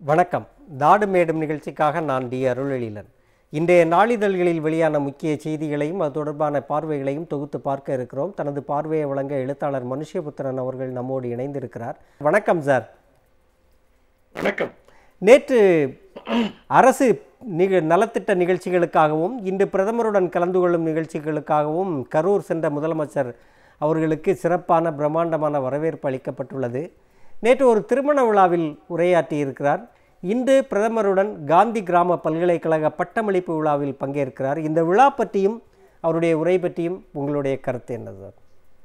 வணக்கம் நாடு மேடும் நிகழ்ச்சிக்காக நான் டி அருளெழிலன் இன்றைய நாளிதழ்களில் வெளியான முக்கிய செய்திகளையும் அது தொடர்பான பார்வைகளையும் தொகுத்து பார்க்க இருக்கிறோம் தனது பார்வையை வழங்க எழுத்தாளர் மனுஷ்யபுத்திரன் அவர்கள் நம்மோடு இணைந்திருக்கிறார் வணக்கம் சார் வணக்கம் நேற்று அரசு நிக நலத்திட்ட நிகழ்ச்சிகளுக்காகவும் இன்று பிரதமருடன் கலந்து கொள்ளும் நிகழ்ச்சிகளுக்காகவும் கரூர் சென்ற முதலமைச்சர் அவர்களுக்கு சிறப்பான பிரம்மாண்டமான வரவேற்பு அளிக்கப்பட்டுள்ளது நேற்று ஒரு திருமண விழாவில் உரையாற்றியிருக்கிறார் இன்று பிரதமருடன் காந்தி கிராம பல்கலைக்கழக பட்டமளிப்பு விழாவில் பங்கேற்கிறார் இந்த விழா பற்றியும் அவருடைய உரை பற்றியும் உங்களுடைய கருத்து என்ன சார்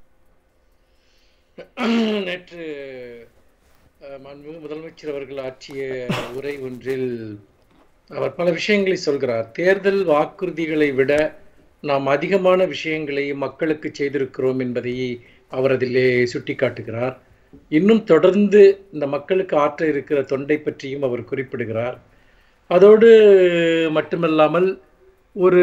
நேற்று அஹ், மாண்புமிகு முதலமைச்சர் அவர்கள் ஆற்றிய உரை ஒன்றில் அவர் பல விஷயங்களை சொல்கிறார் தேர்தல் வாக்குறுதிகளை விட நாம் அதிகமான விஷயங்களை மக்களுக்கு செய்திருக்கிறோம் என்பதை அவர் அதிலே சுட்டிக்காட்டுகிறார் இன்னும் தொடர்ந்து இந்த மக்களுக்கு ஆற்ற இருக்கிற தொண்டை பற்றியும் அவர் குறிப்பிடுகிறார் அதோடு மட்டுமல்லாமல் ஒரு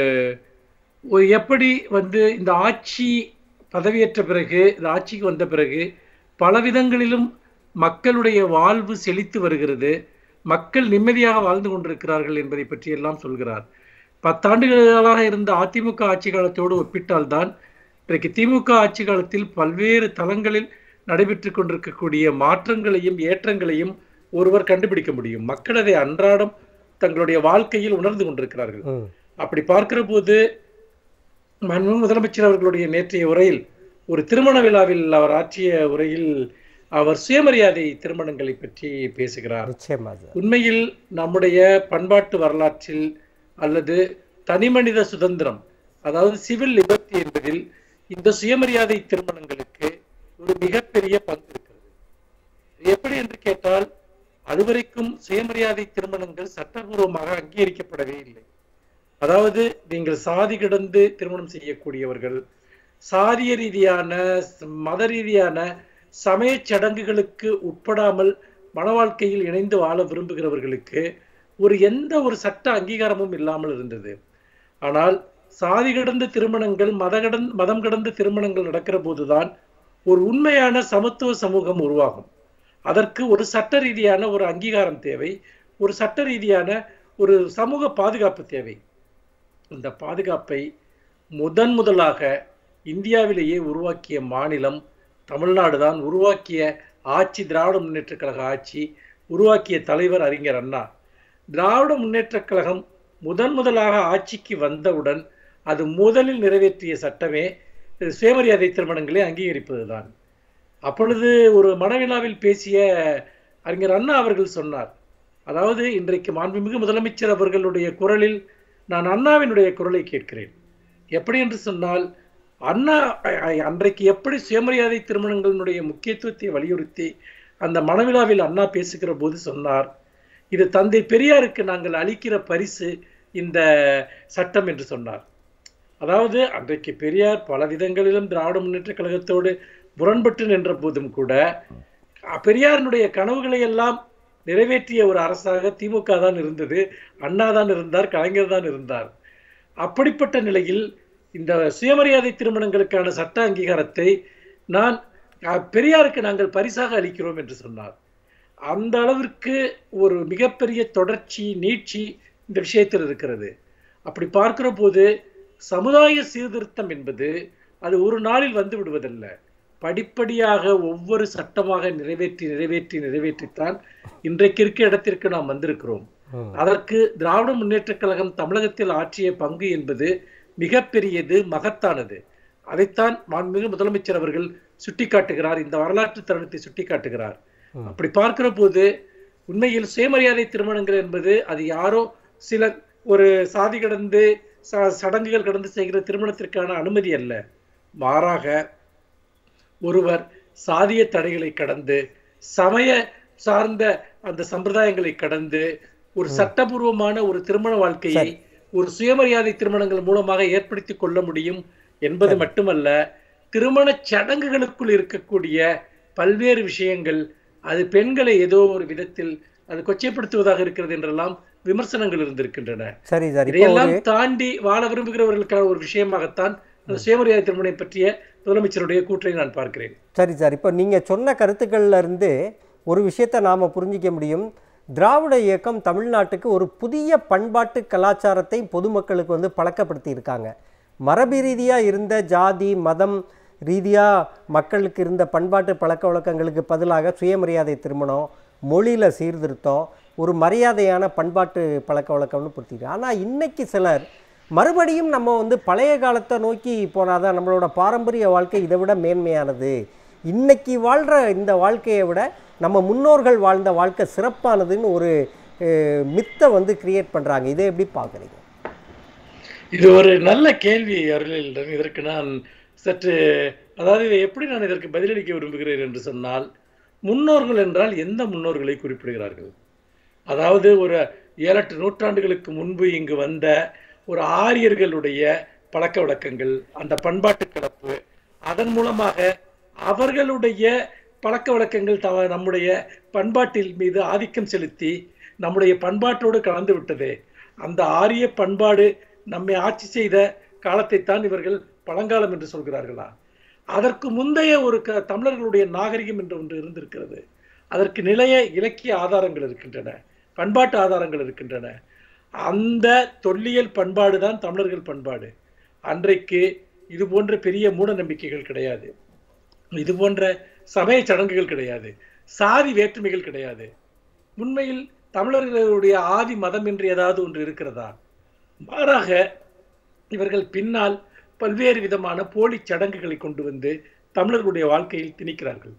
ஒரு எப்படி வந்து இந்த ஆட்சி பதவியேற்ற பிறகு இந்த ஆட்சிக்கு வந்த பிறகு பல விதங்களிலும் மக்களுடைய வாழ்வு செழித்து வருகிறது மக்கள் நிம்மதியாக வாழ்ந்து கொண்டிருக்கிறார்கள் என்பதை பற்றி எல்லாம் சொல்கிறார் பத்தாண்டுகளாக இருந்த அதிமுக ஆட்சி காலத்தோடு ஒப்பிட்டால்தான் இன்றைக்கு திமுக ஆட்சி காலத்தில் பல்வேறு தளங்களில் நடைபெற்று கொண்டிருக்கக்கூடிய மாற்றங்களையும் ஏற்றங்களையும் ஒருவர் கண்டுபிடிக்க முடியும் மக்கள் அதை அன்றாடம் தங்களுடைய வாழ்க்கையில் உணர்ந்து கொண்டிருக்கிறார்கள் ம் அப்படி பார்க்கிற போது மாண்புமிகு முதலமைச்சர் அவர்களுடைய நேற்றைய உரையில் ஒரு திருமண விழாவில் அவர் ஆற்றிய உரையில் அவர் சுயமரியாதை திருமணங்களை பற்றி பேசுகிறார் நிச்சயமா சார் உண்மையில் நம்முடைய பண்பாட்டு வரலாற்றில் அல்லது தனிமனித சுதந்திரம் அதாவது சிவில் லிபர்ட்டி என்பதில் இந்த சுயமரியாதை திருமணங்களுக்கு ஒரு மிகப்பெரிய பங்கு இருக்கிறது எப்படி என்று கேட்டால் அதுவரைக்கும் சுயமரியாதை திருமணங்கள் சட்டபூர்வமாக அங்கீகரிக்கப்படவே இல்லை அதாவது நீங்கள் சாதி கிடந்து திருமணம் செய்யக்கூடியவர்கள் சாதிய ரீதியான மத ரீதியான சமய சடங்குகளுக்கு உட்படாமல் மன வாழ்க்கையில் இணைந்து வாழ விரும்புகிறவர்களுக்கு ஒரு எந்த ஒரு சட்ட அங்கீகாரமும் இல்லாமல் இருந்தது ஆனால் சாதி கடந்த திருமணங்கள் மத கடந்த மதம் கடந்த திருமணங்கள் நடக்கிற போதுதான் ஒரு உண்மையான சமத்துவ சமூகம் உருவாகும் அதற்கு ஒரு சட்ட ரீதியான ஒரு அங்கீகாரம் தேவை ஒரு சட்ட ரீதியான ஒரு சமூக பாதுகாப்பு தேவை இந்த பாதுகாப்பை முதன் முதலாக இந்தியாவிலேயே உருவாக்கிய மாநிலம் தமிழ்நாடு தான் உருவாக்கிய ஆட்சி திராவிட முன்னேற்றக் கழக ஆட்சி உருவாக்கிய தலைவர் அறிஞர் அண்ணா திராவிட முன்னேற்றக் கழகம் முதன் முதலாக ஆட்சிக்கு வந்தவுடன் அது முதலில் நிறைவேற்றிய சட்டமே இது சுயமரியாதை திருமணங்களை அங்கீகரிப்பதுதான் அப்பொழுது ஒரு மனவிழாவில் பேசிய அறிஞர் அண்ணா அவர்கள் சொன்னார் அதாவது இன்றைக்கு மாண்புமிகு முதலமைச்சர் அவர்களுடைய குரலில் நான் அண்ணாவினுடைய குரலை கேட்கிறேன் எப்படி என்று சொன்னால் அண்ணா அ- அ- அன்றைக்கு எப்படி சுயமரியாதை திருமணங்களினுடைய முக்கியத்துவத்தை வலியுறுத்தி அந்த மனவிழாவில் அண்ணா பேசுகிற போது சொன்னார் இது தந்தை பெரியாருக்கு நாங்கள் அளிக்கிற பரிசு இந்த சட்டம் என்று சொன்னார் அதாவது அன்றைக்கு பெரியார் பல விதங்களிலும் திராவிட முன்னேற்றக் கழகத்தோடு முரண்பட்டு நின்ற போதும் கூட அ- பெரியாரினுடைய கனவுகளை எல்லாம் நிறைவேற்றிய ஒரு அரசாக திமுக தான் இருந்தது அண்ணா தான் இருந்தார் கலைஞர் தான் இருந்தார் அப்படிப்பட்ட நிலையில் இந்த சுயமரியாதை திருமணங்களுக்கான சட்ட அங்கீகாரத்தை நான் அ, பெரியாருக்கு நாங்கள் பரிசாக அளிக்கிறோம் என்று சொன்னார் அந்த அளவிற்கு ஒரு மிகப்பெரிய தொடர்ச்சி நீட்சி இந்த விஷயத்தில் இருக்கிறது அப்படி பார்க்கிற போது சமுதாய சீர்திருத்தம் என்பது அது ஒரு நாளில் வந்து விடுவதல்ல படிப்படியாக ஒவ்வொரு சட்டமாக நிறைவேற்றி நிறைவேற்றி நிறைவேற்றித்தான் இன்றைக்கு இருக்க இடத்திற்கு நாம் வந்திருக்கிறோம் ம். அதற்கு திராவிட முன்னேற்றக் கழகம் தமிழகத்தில் ஆற்றிய பங்கு என்பது மிகப்பெரியது மகத்தானது அதைத்தான் மாண்புமிகு முதலமைச்சர் அவர்கள் சுட்டிக்காட்டுகிறார் இந்த வரலாற்று தருணத்தை சுட்டிக்காட்டுகிறார் ம். அப்படி பார்க்கிற போது உண்மையில் சுயமரியாதை திருமணங்கள் என்பது அது யாரோ சிலர் ஒரு சாதி கடந்து ச- சடங்குகள் கடந்து செய்கிற திருமணத்திற்கான அனுமதி அல்ல மாறாக ஒருவர் சாதிய தடைகளை கடந்து சமய சார்ந்த அந்த சம்பிரதாயங்களை கடந்து ஒரு சட்டபூர்வமான ஒரு திருமண வாழ்க்கையை ஒரு சுயமரியாதை திருமணங்கள் மூலமாக ஏற்படுத்தி கொள்ள முடியும் என்பது மட்டுமல்ல திருமண சடங்குகளுக்குள் இருக்கக்கூடிய பல்வேறு விஷயங்கள் அது பெண்களை ஏதோ ஒரு விதத்தில் அது கொச்சைப்படுத்துவதாக இருக்கிறது என்றெல்லாம் விமர்சனங்கள் இருந்திருக்கின்றன சரி சார் இப்போ இதையெல்லாம் தாண்டி வாழ விரும்புகிறவர்களுக்கான ஒரு விஷயமாகத்தான் அந்த சுயமரியாதை திருமணம் பற்றிய முதலமைச்சருடைய கூற்றை நான் பார்க்கிறேன் சரி சார் இப்போ நீங்கள் சொன்ன கருத்துக்கள்ல இருந்து ஒரு விஷயத்தை நாம் புரிஞ்சிக்க முடியும் திராவிட இயக்கம் தமிழ்நாட்டுக்கு ஒரு புதிய பண்பாட்டு கலாச்சாரத்தை பொதுமக்களுக்கு வந்து பழக்கப்படுத்தி இருக்காங்க மரபு ரீதியாக இருந்த ஜாதி மதம் ரீதியாக மக்களுக்கு இருந்த பண்பாட்டு பழக்க வழக்கங்களுக்கு பதிலாக சுயமரியாதை திருமணம் மொழியில் சீர்திருத்தம் ஒரு மரியாதையான பண்பாட்டு பழக்க வழக்கம்னு பொறுத்திருக்கு ஆனால் இன்னைக்கு சிலர் மறுபடியும் நம்ம வந்து பழைய காலத்தை நோக்கி போனாதான் நம்மளோட பாரம்பரிய வாழ்க்கை இதை விட மேன்மையானது இன்னைக்கு வாழ்கிற இந்த வாழ்க்கையை விட நம்ம முன்னோர்கள் வாழ்ந்த வாழ்க்கை சிறப்பானதுன்னு ஒரு மித்தை வந்து கிரியேட் பண்ணுறாங்க இதை எப்படி பார்க்குறீங்க இது ஒரு நல்ல கேள்வி அருளில் இதற்கு நான் சற்று அதாவது இதை எப்படி நான் இதற்கு பதிலளிக்க விரும்புகிறேன் என்று சொன்னால் முன்னோர்கள் என்றால் எந்த முன்னோர்களை குறிப்பிடுகிறார்கள் அதாவது ஒரு ஏழெட்டு நூற்றாண்டுகளுக்கு முன்பு இங்கு வந்த ஒரு ஆரியர்களுடைய பழக்க வழக்கங்கள் அந்த பண்பாட்டு கலப்பு அதன் மூலமாக அவர்களுடைய பழக்க வழக்கங்கள் தவ நம்முடைய பண்பாட்டில் மீது ஆதிக்கம் செலுத்தி நம்முடைய பண்பாட்டோடு கலந்து விட்டது அந்த ஆரிய பண்பாடு நம்மை ஆட்சி செய்த காலத்தைத்தான் இவர்கள் பழங்காலம் என்று சொல்கிறார்களா அதற்கு முந்தைய ஒரு க தமிழர்களுடைய நாகரிகம் என்று ஒன்று இருந்திருக்கிறது அதற்கு நிலைய இலக்கிய ஆதாரங்கள் இருக்கின்றன பண்பாட்டு ஆதாரங்கள் இருக்கின்றன அந்த தொல்லியல் பண்பாடு தான் தமிழர்கள் பண்பாடு அன்றைக்கு இது போன்ற பெரிய மூட நம்பிக்கைகள் கிடையாது இது போன்ற சமய சடங்குகள் கிடையாது சாதி வேற்றுமைகள் கிடையாது உண்மையில் தமிழர்களுடைய ஆதி மதம் என்று ஏதாவது ஒன்று இருக்கிறதா மாறாக இவர்கள் பின்னால் பல்வேறு விதமான போலி சடங்குகளை கொண்டு வந்து தமிழர்களுடைய வாழ்க்கையில் திணிக்கிறார்கள்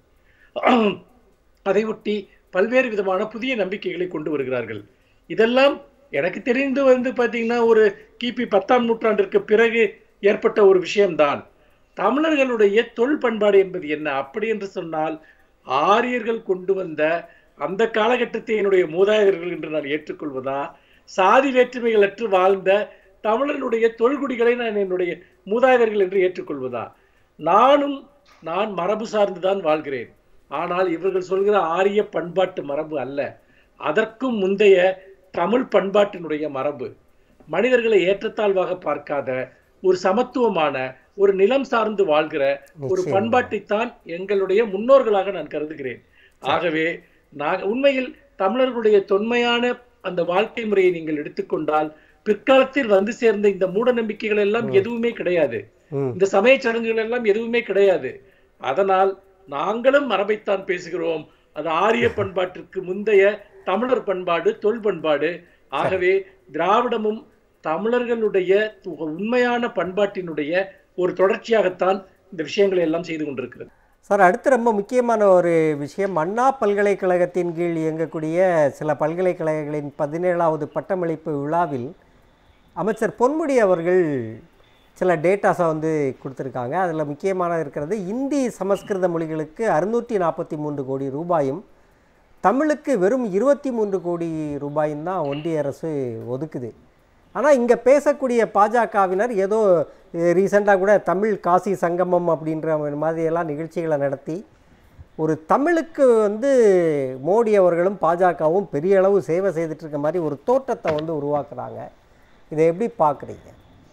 அதை ஒட்டி பல்வேறு விதமான புதிய நம்பிக்கைகளை கொண்டு வருகிறார்கள் இதெல்லாம் எனக்கு தெரிந்து வந்து பார்த்தீங்கன்னா ஒரு கிபி பத்தாம் நூற்றாண்டிற்கு பிறகு ஏற்பட்ட ஒரு விஷயம்தான் தமிழர்களுடைய தொல் பண்பாடு என்பது என்ன அப்படி என்று சொன்னால் ஆரியர்கள் கொண்டு வந்த அந்த காலகட்டத்தை என்னுடைய மூதாதையர்கள் என்று நான் ஏற்றுக்கொள்வதா சாதி வேற்றுமைகள் அற்று வாழ்ந்த தமிழர்களுடைய தொல்குடிகளை நான் என்னுடைய மூதாதையர்கள் என்று ஏற்றுக்கொள்வதா நானும் நான் மரபு சார்ந்துதான் வாழ்கிறேன் ஆனால் இவர்கள் சொல்கிற ஆரிய பண்பாட்டு மரபு அல்ல அதற்கும் முந்தைய தமிழ் பண்பாட்டினுடைய மரபு மனிதர்களை ஏற்றத்தாழ்வாக பார்க்காத ஒரு சமத்துவமான ஒரு நிலம் சார்ந்து வாழ்கிற ஒரு நிச்சயமா. பண்பாட்டைத்தான் எங்களுடைய முன்னோர்களாக நான் கருதுகிறேன் ஆகவே நான் உண்மையில் தமிழர்களுடைய தொன்மையான அந்த வாழ்க்கை முறையை நீங்கள் எடுத்துக்கொண்டால் பிற்காலத்தில் வந்து சேர்ந்த இந்த மூட நம்பிக்கைகள் எல்லாம் எதுவுமே கிடையாது ம் இந்த சமய சடங்குகள் எல்லாம் எதுவுமே கிடையாது அதனால் நாங்களும் மரபைத்தான் பேசுகிறோம் அது ஆரிய பண்பாட்டிற்கு முந்தைய தமிழர் பண்பாடு தொல் பண்பாடு ஆகவே திராவிடமும் தமிழர்களுடைய து- உண்மையான பண்பாட்டினுடைய ஒரு தொடர்ச்சியாகத்தான் இந்த விஷயங்களை எல்லாம் செய்து கொண்டிருக்கிறது சார் அடுத்து ரொம்ப முக்கியமான ஒரு விஷயம் அண்ணா பல்கலைக்கழகத்தின் கீழ் இயங்கக்கூடிய சில பல்கலைக்கழகங்களின் பதினேழாவது பட்டமளிப்பு விழாவில் அமைச்சர் பொன்முடி அவர்கள் சில டேட்டாஸை வந்து கொடுத்துருக்காங்க அதில் முக்கியமான இருக்கிறது இந்தி சமஸ்கிருத மொழிகளுக்கு அறுநூற்றி நாற்பத்தி மூன்று கோடி ரூபாயும் தமிழுக்கு வெறும் இருபத்தி மூன்று கோடி ரூபாயும் தான் ஒன்றிய அரசு ஒதுக்குது ஆனால் இங்கே பேசக்கூடிய பாஜகவினர் ஏதோ ரீசெண்டாக கூட தமிழ் காசி சங்கமம் அப்படின்ற மாதிரியெல்லாம் நிகழ்ச்சிகளை நடத்தி ஒரு தமிழுக்கு வந்து மோடி அவர்களும் பாஜகவும் பெரிய அளவு சேவை செய்துட்டு இருக்க மாதிரி ஒரு தோற்றத்தை வந்து உருவாக்குறாங்க இதை எப்படி பார்க்குறீங்க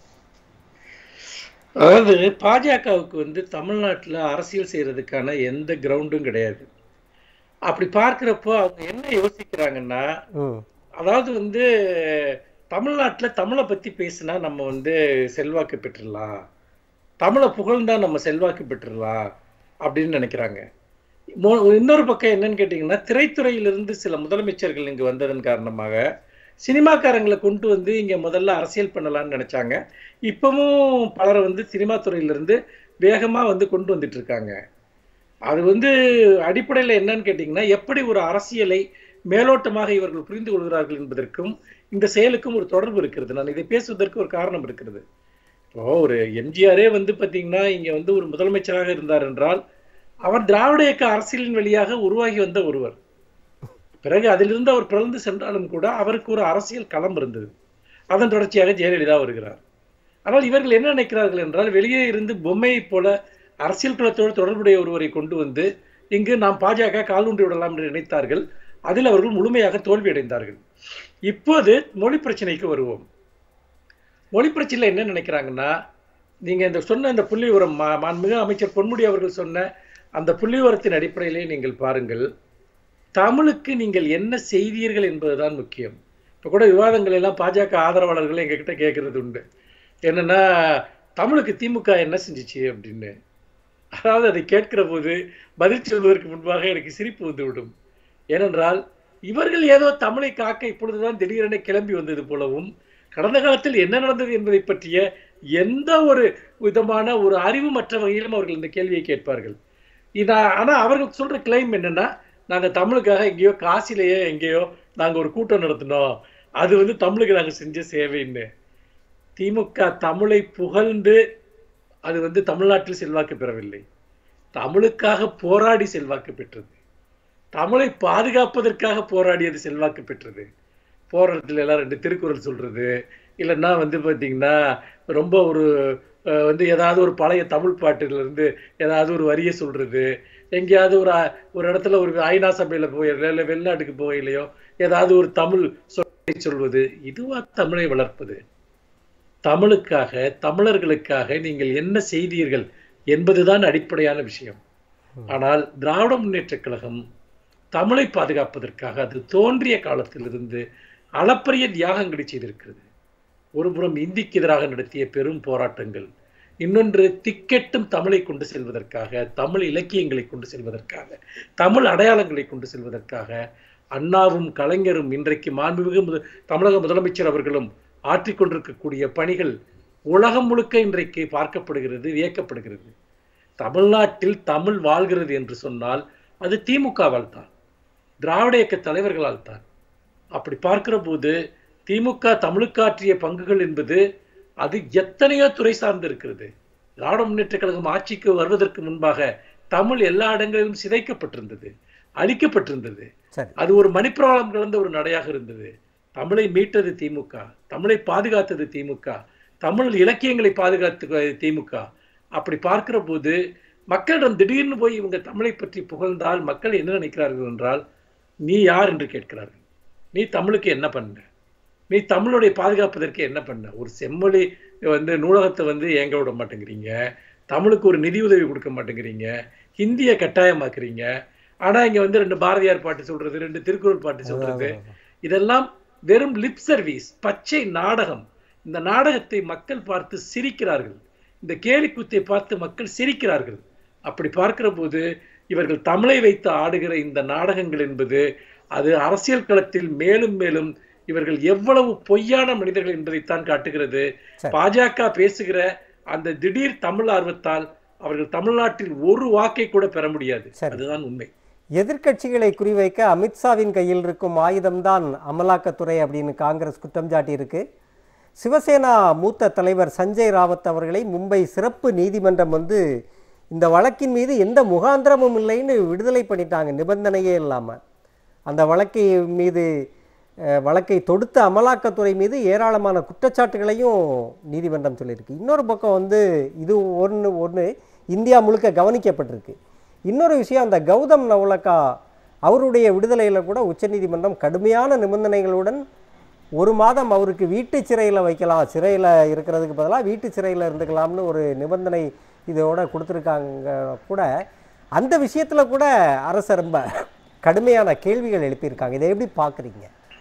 அதாவது பாஜகவுக்கு வந்து தமிழ்நாட்டுல அரசியல் செய்யறதுக்கான எந்த கிரவுண்டும் கிடையாது அப்படி பார்க்கிறப்போ அவங்க என்ன யோசிக்கிறாங்கன்னா ம் அதாவது வந்து தமிழ்நாட்டுல தமிழை பத்தி பேசினா நம்ம வந்து செல்வாக்கு பெற்றுடலாம் தமிழை புகழ்ந்தா நம்ம செல்வாக்கு பெற்றுடலாம் அப்படின்னு நினைக்கிறாங்க மோ- இன்னொரு பக்கம் என்னன்னு கேட்டிங்கன்னா திரைத்துறையிலிருந்து சில முதலமைச்சர்கள் இங்கு வந்ததன் காரணமாக சினிமாக்காரங்களை கொண்டு வந்து இங்க முதல்ல அரசியல் பண்ணலாம்னு நினைச்சாங்க இப்பவும் பலரை வந்து சினிமா துறையிலிருந்து வேகமா வந்து கொண்டு வந்துட்டு இருக்காங்க அது வந்து அடிப்படையில் என்னன்னு கேட்டிங்கன்னா எப்படி ஒரு அரசியலை மேலோட்டமாக இவர்கள் புரிந்து கொள்கிறார்கள் என்பதற்கும் இந்த செயலுக்கும் ஒரு தொடர்பு இருக்கிறது நான் இதை பேசுவதற்கு ஒரு காரணம் இருக்கிறது இப்போ ஒரு எம்ஜிஆரே வந்து பார்த்தீங்கன்னா இங்க வந்து ஒரு முதலமைச்சராக இருந்தார் என்றால் அவர் திராவிட இயக்க அரசியலின் வழியாக உருவாகி வந்த ஒருவர் பிறகு அதிலிருந்து அவர் பிறந்து சென்றாலும் கூட அவருக்கு ஒரு அரசியல் களம் இருந்தது அதன் தொடர்ச்சியாக ஜெயலலிதா வருகிறார் ஆனால் இவர்கள் என்ன நினைக்கிறார்கள் என்றால் வெளியே இருந்து பொம்மையைப் போல அரசியல் களத்தோடு தொடர்புடைய ஒருவரை கொண்டு வந்து இங்கு நாம் பாஜக கால் ஊன்றி விடலாம் என்று நினைத்தார்கள் அதில் அவர்கள் முழுமையாக தோல்வி அடைந்தார்கள் இப்போது மொழி பிரச்சனைக்கு வருவோம் மொழி பிரச்சனையில் என்ன நினைக்கிறாங்கன்னா நீங்க இந்த சொன்ன இந்த புள்ளி விவரம் மா- மாண்புமிகு அமைச்சர் பொன்முடி அவர்கள் சொன்ன அந்த புள்ளி விவரத்தின் அடிப்படையிலே நீங்கள் பாருங்கள் தமிழுக்கு நீங்கள் என்ன செய்தீர்கள் என்பதுதான் முக்கியம் இப்போ கூட விவாதங்கள் எல்லாம் பாஜக ஆதரவாளர்கள் எங்ககிட்ட கேட்கறது உண்டு என்னன்னா தமிழுக்கு திமுக என்ன செஞ்சுச்சு அப்படின்னு அதாவது அதை கேட்கிற போது பதில் சொல்வதற்கு முன்பாக எனக்கு சிரிப்பு வந்துவிடும் ஏனென்றால் இவர்கள் ஏதோ தமிழை காக்க இப்பொழுதுதான் திடீரென கிளம்பி வந்தது போலவும் கடந்த காலத்தில் என்ன நடந்தது என்பதை பற்றிய எந்த ஒரு விதமான ஒரு அறிவுமற்ற வகையிலும் அவர்கள் இந்த கேள்வியை கேட்பார்கள் இதா ஆனா அவர்கள் சொல்ற கிளைம் என்னன்னா நாங்க தமிழுக்காக எங்கேயோ காசிலேயே எங்கேயோ நாங்க ஒரு கூட்டம் நடத்தினோம் அது வந்து தமிழுக்கு நாங்க செஞ்ச சேவைன்னு திமுக தமிழை புகழ்ந்து அது வந்து தமிழ்நாட்டில் செல்வாக்கு பெறவில்லை தமிழுக்காக போராடி செல்வாக்கு பெற்றது தமிழை பாதுகாப்பதற்காக போராடியது செல்வாக்கு பெற்றது போராட்டத்தில் எல்லாம் ரெண்டு திருக்குறள் சொல்றது இல்லைன்னா வந்து பார்த்தீங்கன்னா ரொம்ப ஒரு அஹ், வந்து ஏதாவது ஒரு பழைய தமிழ் பாட்டுல இருந்து ஏதாவது ஒரு வரியை சொல்றது எங்கேயாவது ஒரு அ- ஒரு இடத்துல ஒரு ஐநா சபையில போய் இல்லை வெளிநாட்டுக்கு போகலையோ ஏதாவது ஒரு தமிழ் சொல்லை சொல்வது இதுவா தமிழை வளர்ப்பது தமிழுக்காக தமிழர்களுக்காக நீங்கள் என்ன செய்தீர்கள் என்பதுதான் அடிப்படையான விஷயம் ஆனால் திராவிட முன்னேற்றக் கழகம் தமிழை பாதுகாப்பதற்காக அது தோன்றிய காலத்திலிருந்து அளப்பரிய தியாகங்களை செய்திருக்கிறது ஒருபுறம் இந்திக்கு எதிராக நடத்திய பெரும் போராட்டங்கள் இன்னொன்று திக்கெட்டும் தமிழை கொண்டு செல்வதற்காக தமிழ் இலக்கியங்களை கொண்டு செல்வதற்காக தமிழ் அடையாளங்களை கொண்டு செல்வதற்காக அண்ணாவும் கலைஞரும் இன்றைக்கு மாண்புமிகு முத- தமிழக முதலமைச்சர் அவர்களும் ஆற்றிக் கொண்டிருக்கக்கூடிய பணிகள் உலகம் முழுக்க இன்றைக்கு பார்க்கப்படுகிறது வியக்கப்படுகிறது தமிழ்நாட்டில் தமிழ் வாழ்கிறது என்று சொன்னால் அது திமுகவால் தான் திராவிட இயக்க தலைவர்களால் தான் அப்படி பார்க்கிற போது திமுக தமிழுக்காற்றிய பங்குகள் என்பது அது எத்தனையோ துறை சார்ந்து இருக்கிறது திராவிட முன்னேற்ற கழகம் ஆட்சிக்கு வருவதற்கு முன்பாக தமிழ் எல்லா இடங்களிலும் சிதைக்கப்பட்டிருந்தது அழிக்கப்பட்டிருந்தது சரி அது ஒரு மணிப்பிரவாளம் கலந்த ஒரு நடையாக இருந்தது தமிழை மீட்டது திமுக தமிழை பாதுகாத்தது திமுக தமிழ் இலக்கியங்களை பாதுகாத்து திமுக அப்படி பார்க்கிற போது மக்களிடம் திடீர்னு போய் இவங்க தமிழை பற்றி புகழ்ந்தால் மக்கள் என்ன நினைக்கிறார்கள் என்றால் நீ யார் என்று கேட்கிறார்கள் நீ தமிழுக்கு என்ன பண்ண நீ தமிழுடைய பாதுகாப்பதற்கு என்ன பண்ண ஒரு செம்மொழி வந்து நூலகத்தை வந்து ஏங்க விட மாட்டேங்கிறீங்க தமிழுக்கு ஒரு நிதி உதவி கொடுக்க மாட்டேங்கிறீங்க ஹிந்தியை கட்டாயமாக்குறீங்க ஆனா இங்க வந்து ரெண்டு பாரதியார் பாட்டு சொல்றது ரெண்டு திருக்குறள் பாட்டு சொல்றது இதெல்லாம் வெறும் லிப் சர்வீஸ் பச்சை நாடகம் இந்த நாடகத்தை மக்கள் பார்த்து சிரிக்கிறார்கள் இந்த கேலிக்கூத்தை பார்த்து மக்கள் சிரிக்கிறார்கள் அப்படி பார்க்கிற போது இவர்கள் தமிழை வைத்து ஆடுகிற இந்த நாடகங்கள் என்பது அது அரசியல் களத்தில் மேலும் மேலும் இவர்கள் எவ்வளவு பொய்யான மனிதர்கள் என்பதைத்தான் காட்டுகிறது சரி. பாஜக பேசுகிற அந்த திடீர் தமிழ் ஆர்வத்தால் அவர்கள் தமிழ்நாட்டில் ஒரு வாக்கை கூட பெற முடியாது சரி. அதுதான் உண்மை எதிர்க்கட்சிகளை குறிவைக்க அமித்ஷாவின் கையில் இருக்கும் ஆயுதம்தான் அமலாக்கத்துறை அப்படின்னு காங்கிரஸ் குற்றம் சாட்டியிருக்கு சிவசேனா மூத்த தலைவர் சஞ்சய் ராவத் அவர்களை மும்பை சிறப்பு நீதிமன்றம் வந்து இந்த வழக்கின் மீது எந்த முகாந்திரமும் இல்லைன்னு விடுதலை பண்ணிட்டாங்க நிபந்தனையே இல்லாமல் அந்த வழக்கை மீது அஹ், வழக்கை தொடுத்த அமலாக்கத்துறை மீது ஏராளமான குற்றச்சாட்டுகளையும் நீதிமன்றம் சொல்லியிருக்கு இன்னொரு பக்கம் வந்து இது ஒன்று ஒன்று இந்தியா முழுக்க கவனிக்கப்பட்டிருக்கு இன்னொரு விஷயம் அந்த கௌதம் நவுலக்கா அவருடைய விடுதலையில் கூட உச்சநீதிமன்றம் கடுமையான நிபந்தனைகளுடன் ஒரு மாதம் அவருக்கு வீட்டு சிறையில் வைக்கலாம் சிறையில் இருக்கிறதுக்கு பதிலாக வீட்டு சிறையில் இருந்துக்கலாம்னு ஒரு நிபந்தனை இதோட கொடுத்துருக்காங்க கூட அந்த விஷயத்தில் கூட அரசு ரொம்ப கடுமையான கேள்விகள் எழுப்பியிருக்காங்க இதை எப்படி பார்க்குறீங்க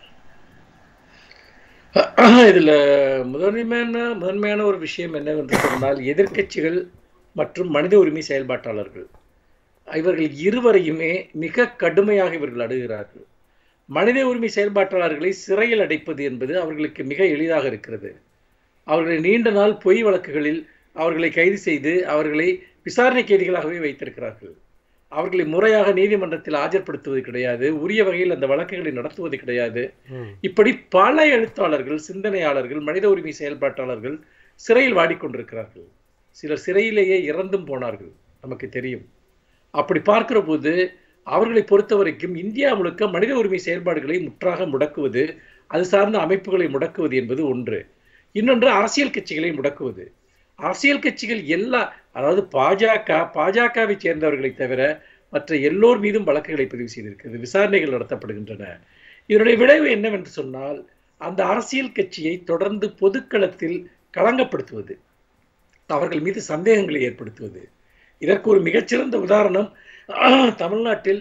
இதுல முதன்மையான முதன்மையான ஒரு விஷயம் என்னவென்று சொன்னால் எதிர்க்கட்சிகள் மற்றும் மனித உரிமை செயல்பாட்டாளர்கள் இவர்கள் இருவரையுமே மிக கடுமையாக இவர்கள் அணுகிறார்கள் மனித உரிமை செயல்பாட்டாளர்களை சிறையில் அடைப்பது என்பது அவர்களுக்கு மிக எளிதாக இருக்கிறது அவர்களை நீண்ட நாள் பொய் வழக்குகளில் அவர்களை கைது செய்து அவர்களை விசாரணை கைதிகளாகவே வைத்திருக்கிறார்கள் அவர்களை முறையாக நீதிமன்றத்தில் ஆஜர்படுத்துவது கிடையாது உரிய வகையில் அந்த வழக்குகளை நடத்துவது கிடையாது இப்படி பல எழுத்தாளர்கள் சிந்தனையாளர்கள் மனித உரிமை செயல்பாட்டாளர்கள் சிறையில் வாடிக்கொண்டிருக்கிறார்கள் சிலர் சிறையிலேயே இறந்தும் போனார்கள் நமக்கு தெரியும் அப்படி பார்க்கிற போது அவர்களை பொறுத்த வரைக்கும் இந்தியா முழுக்க மனித உரிமை செயல்பாடுகளை முற்றாக முடக்குவது அது சார்ந்த அமைப்புகளை முடக்குவது என்பது ஒன்று இன்னொன்று அரசியல் கட்சிகளை முடக்குவது அரசியல் கட்சிகள் எல்லா அதாவது பாஜக பாஜகவை சேர்ந்தவர்களை தவிர மற்ற எல்லோர் மீதும் வழக்குகளை பதிவு செய்திருக்கிறது விசாரணைகள் நடத்தப்படுகின்றன இதனுடைய விளைவு என்னவென்று சொன்னால் அந்த அரசியல் கட்சியை தொடர்ந்து பொதுக்களத்தில் களங்கப்படுத்துவது அவர்கள் மீது சந்தேகங்களை ஏற்படுத்துவது இதற்கு ஒரு மிகச்சிறந்த உதாரணம் தமிழ்நாட்டில்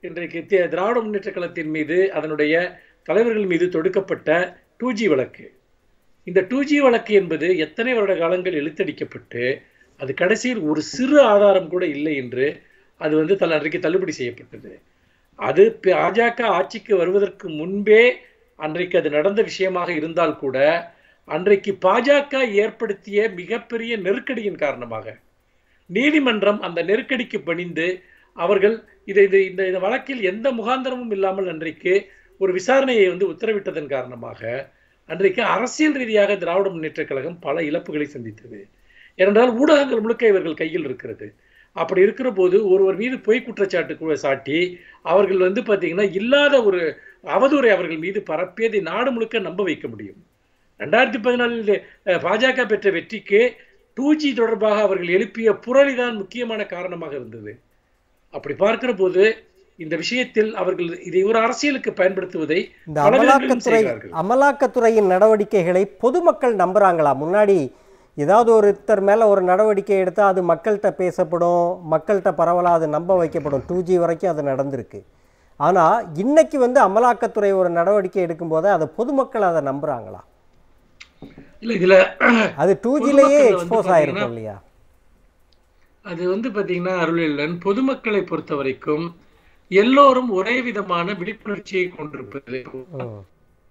இன்றைக்கு தி- திராவிட முன்னேற்ற கழகத்தின் மீது அதனுடைய தலைவர்கள் மீது தொடுக்கப்பட்ட டூ ஜி வழக்கு இந்த டூ ஜி வழக்கு என்பது எத்தனை வருட காலங்கள் இழுத்தடிக்கப்பட்டு அது கடைசியில் ஒரு சிறு ஆதாரம் கூட இல்லை என்று அது வந்து தல அன்றைக்கு தள்ளுபடி செய்யப்பட்டது அது பாஜக ஆட்சிக்கு வருவதற்கு முன்பே அன்றைக்கு அது நடந்த விஷயமாக இருந்தால் கூட அன்றைக்கு பாஜக ஏற்படுத்திய மிகப்பெரிய நெருக்கடியின் காரணமாக நீதிமன்றம் அந்த நெருக்கடிக்கு பணிந்து அவர்கள் இதை இது இந்த இந்த வழக்கில் எந்த முகாந்திரமும் இல்லாமல் அன்றைக்கு ஒரு விசாரணையை வந்து உத்தரவிட்டதன் காரணமாக அன்றைக்கு அரசியல் ரீதியாக திராவிட முன்னேற்ற கழகம் பல இழப்புகளை சந்தித்தது ஏனென்றால் ஊடகங்கள் முழுக்க இவர்கள் கையில் இருக்கிறது அப்படி இருக்கிற போது ஒருவர் மீது பொய் குற்றச்சாட்டு கு- சாட்டி அவர்கள் வந்து பார்த்தீங்கன்னா இல்லாத ஒரு அவதூறை அவர்கள் மீது பரப்பியதை நாடு முழுக்க நம்ப வைக்க முடியும் ரெண்டாயிரத்தி பதினாலில் பாஜக பெற்ற வெற்றிக்கு டூ ஜி தொடர்பாக அவர்கள் எழுப்பிய புரளிதான் முக்கியமான காரணமாக இருந்தது அப்படி பார்க்கிற போது இந்த விஷயத்தில் அவர்கள் இதை ஒரு அரசியலுக்கு பயன்படுத்துவதை இந்த பல விதங்களிலும் அமலாக்கத்துறை செய்கிறார்கள். அமலாக்கத்துறையின் நடவடிக்கைகளை பொதுமக்கள் நம்புறாங்களா முன்னாடி ஏதாவது ஒருத்தர் மேலே ஒரு நடவடிக்கை எடுத்தால் அது மக்கள்கிட்ட பேசப்படும் மக்கள்கிட்ட பரவலாக அது நம்ப வைக்கப்படும் டூ ஜி வரைக்கும் அது நடந்திருக்கு ஆனால் இன்னைக்கு வந்து அமலாக்கத்துறை ஒரு நடவடிக்கை எடுக்கும்போது அதை பொதுமக்கள் அதை நம்புறாங்களா இல்ல இதுல அது டூ ஜிலேயே பொதுமக்கள் வந்து எக்ஸ்போஸ் ஆயிருக்கும் பாத்தீங்கன்னா- இல்லையா அது வந்து பாத்தீங்கன்னா அருளில்லன் பொதுமக்களை பொறுத்த வரைக்கும் எல்லோரும் ஒரே விதமான விழிப்புணர்ச்சியை கொண்டிருப்பது ம்.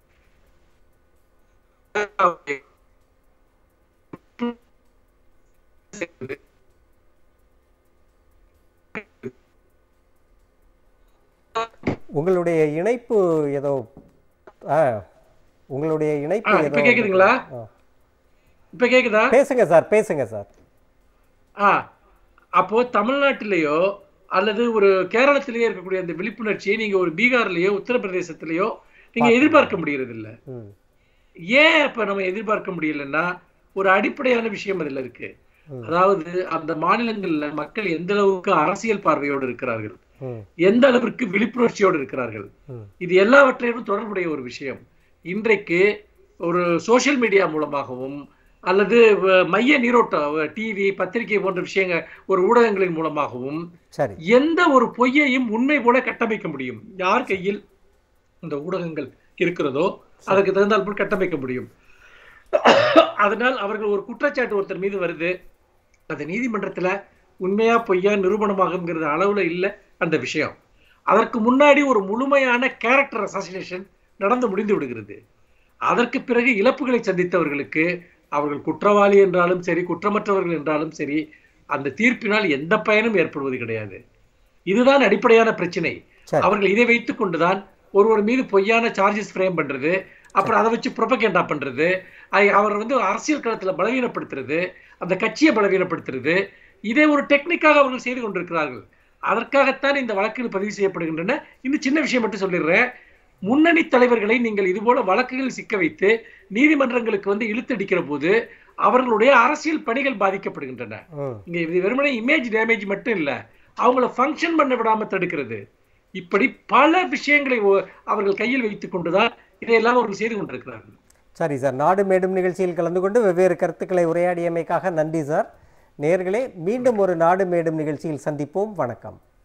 உங்களுடைய இணைப்பு ஏதோ ஆ உங்களுடைய இணைப்பு ஆ, ஏதோ இப்ப கேக்குதுங்களா ஆ. இப்ப கேக்குதா பேசுங்க சார் பேசுங்க சார் ஆ அப்போ தமிழ்நாட்டிலேயோ அல்லது ஒரு கேரளத்திலேயோ இருக்கக்கூடிய அந்த விழிப்புணர்ச்சியை நீங்க ஒரு பீகார்லயோ உத்தரப்பிரதேசத்திலேயோ நீங்க எதிர்பார்க்க முடியறது இல்ல ம் ஏன் இப்ப நம்ம எதிர்பார்க்க முடியலன்னா ஒரு அடிப்படையான விஷயம் அதுல இருக்கு ம். அதாவது அந்த மாநிலங்கள்ல மக்கள் எந்த அளவுக்கு அரசியல் பார்வையோடு இருக்கிறார்கள் ம் எந்த அளவிற்கு விழிப்புணர்ச்சியோடு இருக்கிறார்கள் ம் இது எல்லாவற்றையும் தொடர்புடைய ஒரு விஷயம் இன்றைக்கு ஒரு சோஷியல் மீடியா மூலமாகவும் அல்லது வ- மைய நீரோட்டம் டிவி பத்திரிகை போன்ற விஷயங்கள் ஒரு ஊடகங்களின் மூலமாகவும் சரி எந்த ஒரு பொய்யையும் உண்மை போல கட்டமைக்க முடியும் யார் கையில் இந்த ஊடகங்கள் இருக்கிறதோ அதற்கு தகுந்தால் போல் கட்டமைக்க முடியும் அதனால் அவர்கள் ஒரு குற்றச்சாட்டு ஒருத்தர் மீது வருது அது நீதிமன்றத்துல உண்மையா பொய்யா நிரூபணமாகுங்கிறது அளவுல இல்லை அந்த விஷயம் அதற்கு முன்னாடி ஒரு முழுமையான கேரக்டர் அசாசினேஷன் நடந்து முடிந்து விடுகிறது அதற்கு பிறகு இழப்புகளை சந்தித்தவர்களுக்கு அவர்கள் குற்றவாளி என்றாலும் சரி குற்றமற்றவர்கள் என்றாலும் சரி அந்த தீர்ப்பினால் எந்த பயனும் ஏற்படுவது கிடையாது இதுதான் அடிப்படையான பிரச்சனை சரி அவர்கள் இதை வைத்துக் கொண்டுதான் ஒருவர் மீது பொய்யான சார்ஜஸ் ஃப்ரேம் பண்றது அப்புறம் அதை வச்சு ப்ரொபகேண்டா பண்றது அதை அவர் வந்து அரசியல் களத்துல பலவீனப்படுத்துறது அந்த கட்சியை பலவீனப்படுத்துறது இதை ஒரு டெக்னிக்காக அவர்கள் செய்து கொண்டிருக்கிறார்கள் அதற்காகத்தான் இந்த வழக்குகள் பதிவு செய்யப்படுகின்றன இந்த சின்ன விஷயம் மட்டும் சொல்லிடுறேன் முன்னணி தலைவர்களை நீங்கள் இதுபோல வழக்குகள் சிக்க வைத்து நீதிமன்றங்களுக்கு வந்து இழுத்தடிக்கிற போது அவர்களுடைய அரசியல் பணிகள் பாதிக்கப்படுகின்றன ம் இங்க இது வெறுமனே இமேஜ் டேமேஜ் மட்டும் இல்ல அவங்கள ஃபங்க்ஷன் பண்ண விடாம தடுக்கிறது இப்படி பல விஷயங்களை ஒ- அவர்கள் கையில் வைத்துக் கொண்டுதான் இதையெல்லாம் அவர்கள் செய்து கொண்டிருக்கிறார்கள் சரி சார் நாடு மேடும் நிகழ்ச்சியில் கலந்து கொண்டு வெவ்வேறு கருத்துக்களை உரையாடியமைக்காக நன்றி சார் நேர்களே மீண்டும் ஒரு நாடு மேடும் நிகழ்ச்சியில் சந்திப்போம் வணக்கம்